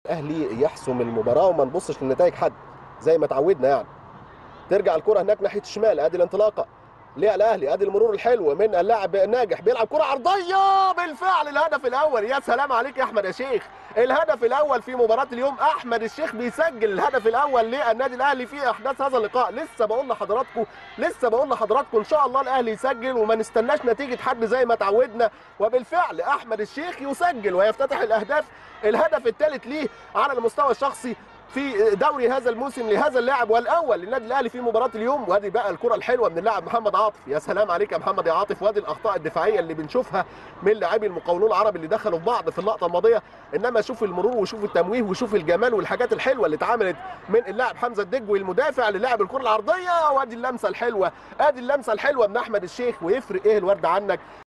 الاهلي يحسم المباراه وما نبصش لنتائج حد زي ما اتعودنا يعني ترجع الكره هناك ناحيه الشمال ادي الانطلاقه ليه الاهلي ادي المرور الحلو من اللاعب ناجح بيلعب كره عرضيه بالفعل الهدف الاول يا سلام عليك يا احمد يا شيخ الهدف الاول في مباراه اليوم احمد الشيخ بيسجل الهدف الاول للنادي الاهلي في احداث هذا اللقاء لسه بقول لحضراتكم لسه بقول لحضراتكم ان شاء الله الاهلي يسجل وما نستناش نتيجه حد زي ما اتعودنا وبالفعل احمد الشيخ يسجل ويفتتح الاهداف الهدف الثالث ليه على المستوى الشخصي في دوري هذا الموسم لهذا اللاعب والاول للنادي الاهلي في مباراه اليوم وادي بقى الكره الحلوه من اللاعب محمد عاطف يا سلام عليك يا محمد يا عاطف وادي الاخطاء الدفاعيه اللي بنشوفها من لاعبي المقاولون العرب اللي دخلوا في بعض في اللقطه الماضيه انما شوف المرور وشوف التمويه وشوف الجمال والحاجات الحلوه اللي اتعملت من اللاعب حمزه الدجوي المدافع للاعب الكره العرضيه وادي اللمسه الحلوه ادي اللمسه الحلوه من احمد الشيخ ويفرق ايه الورد عنك